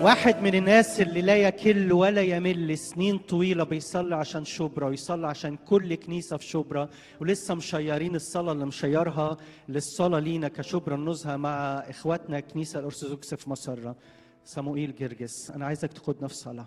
واحد من الناس اللي لا يكل ولا يمل سنين طويلة بيصلي عشان شبرا ويصلي عشان كل كنيسة في شبرا ولسه مشيرين الصلاة اللي مشيرها للصلاة لينا كشبرا النزهة مع إخواتنا الكنيسة الأرثوذكس في مسرة صموئيل جرجس أنا عايزك تقودنا في صلاة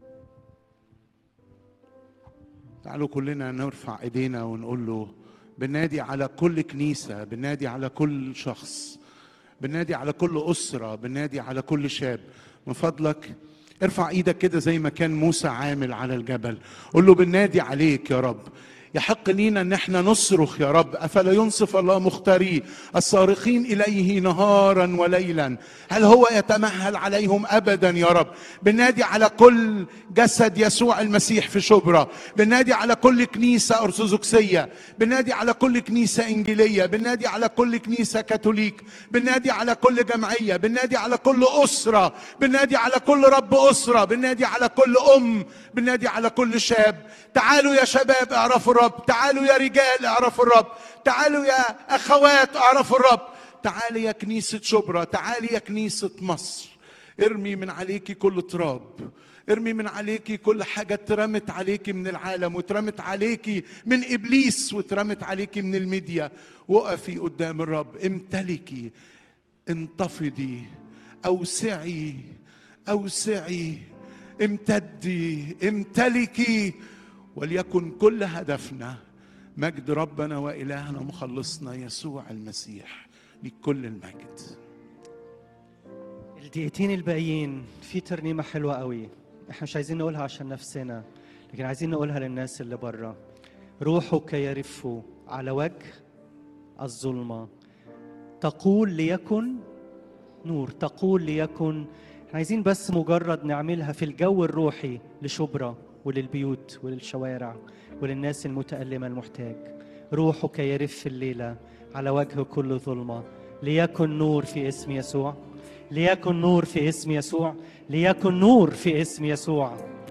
تعالوا كلنا نرفع ايدينا ونقول له بنادي على كل كنيسه بنادي على كل شخص بنادي على كل اسره بنادي على كل شاب من فضلك ارفع ايدك كده زي ما كان موسى عامل على الجبل قول له بنادي عليك يا رب يحق لينا ان احنا نصرخ يا رب افلا ينصف الله مختاريه الصارخين اليه نهارا وليلا هل هو يتمهل عليهم ابدا يا رب بنادي على كل جسد يسوع المسيح في شبرا بنادي على كل كنيسه ارثوذكسيه بنادي على كل كنيسه انجيليه بنادي على كل كنيسه كاثوليك بنادي على كل جمعيه بنادي على كل اسره بنادي على كل رب اسره بنادي على كل ام بنادي على كل شاب تعالوا يا شباب اعرفوا الرب تعالوا يا رجال اعرفوا الرب تعالوا يا اخوات اعرفوا الرب تعالي يا كنيسه شبرا تعالي يا كنيسه مصر ارمي من عليكي كل تراب ارمي من عليكي كل حاجة اترمت عليكي من العالم واترمت عليكي من إبليس واترمت عليكي من الميديا وقفي قدام الرب امتلكي انتفضي أوسعي أوسعي امتدي امتلكي وليكن كل هدفنا مجد ربنا وإلهنا مخلصنا يسوع المسيح لكل المجد الدقيقتين الباقيين في ترنيمة حلوة قوي احنا مش عايزين نقولها عشان نفسنا لكن عايزين نقولها للناس اللي بره روحك يرف على وجه الظلمة تقول ليكن نور تقول ليكن احنا عايزين بس مجرد نعملها في الجو الروحي لشبرا وللبيوت وللشوارع وللناس المتألمة المحتاج روحك يرف الليلة على وجه كل ظلمة ليكن نور في اسم يسوع ليكن نور في اسم يسوع ليكن نور في اسم يسوع